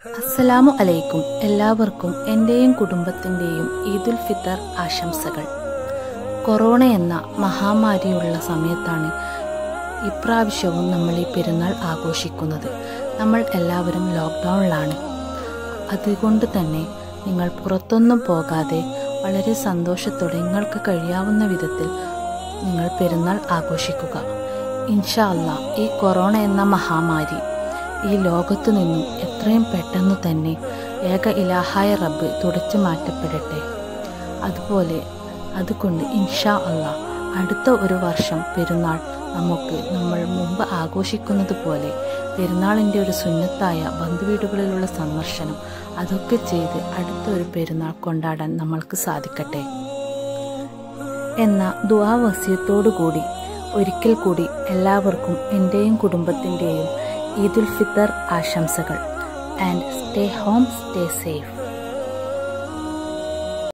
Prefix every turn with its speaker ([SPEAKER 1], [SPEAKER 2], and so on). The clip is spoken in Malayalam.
[SPEAKER 1] അസ്സലാമു അലൈക്കും എല്ലാവർക്കും എൻ്റെയും കുടുംബത്തിൻ്റെയും ഈദുൽ ഫിത്തർ ആശംസകൾ കൊറോണ എന്ന മഹാമാരിയുള്ള സമയത്താണ് ഇപ്രാവശ്യവും നമ്മൾ ഈ പെരുന്നാൾ ആഘോഷിക്കുന്നത് നമ്മൾ എല്ലാവരും ലോക്ക്ഡൗണിലാണ് അതുകൊണ്ട് തന്നെ നിങ്ങൾ പുറത്തൊന്നും പോകാതെ വളരെ സന്തോഷത്തോടെ നിങ്ങൾക്ക് കഴിയാവുന്ന വിധത്തിൽ നിങ്ങൾ പെരുന്നാൾ ആഘോഷിക്കുക ഇൻഷാ അല്ലാ ഈ കൊറോണ എന്ന മഹാമാരി ഈ ലോകത്തു നിന്നും എത്രയും പെട്ടെന്ന് തന്നെ ഏക ഇലാഹായ റബ്ബ് തുടച്ചു മാറ്റപ്പെടട്ടെ അതുപോലെ അതുകൊണ്ട് ഇൻഷാ അല്ലാ അടുത്ത ഒരു വർഷം പെരുന്നാൾ നമുക്ക് നമ്മൾ മുമ്പ് ആഘോഷിക്കുന്നത് പോലെ പെരുന്നാളിൻ്റെ ഒരു സുന്നത്തായ ബന്ധുവീടുകളിലുള്ള സന്ദർശനം അതൊക്കെ ചെയ്ത് അടുത്ത ഒരു പെരുന്നാൾ കൊണ്ടാടാൻ നമ്മൾക്ക് സാധിക്കട്ടെ എന്ന ദുവാവസ്യത്തോടു കൂടി ഒരിക്കൽ കൂടി എല്ലാവർക്കും എൻ്റെയും കുടുംബത്തിൻ്റെയും ഈദുൽ ഫിത്തർ ആശംസകൾ and stay home stay safe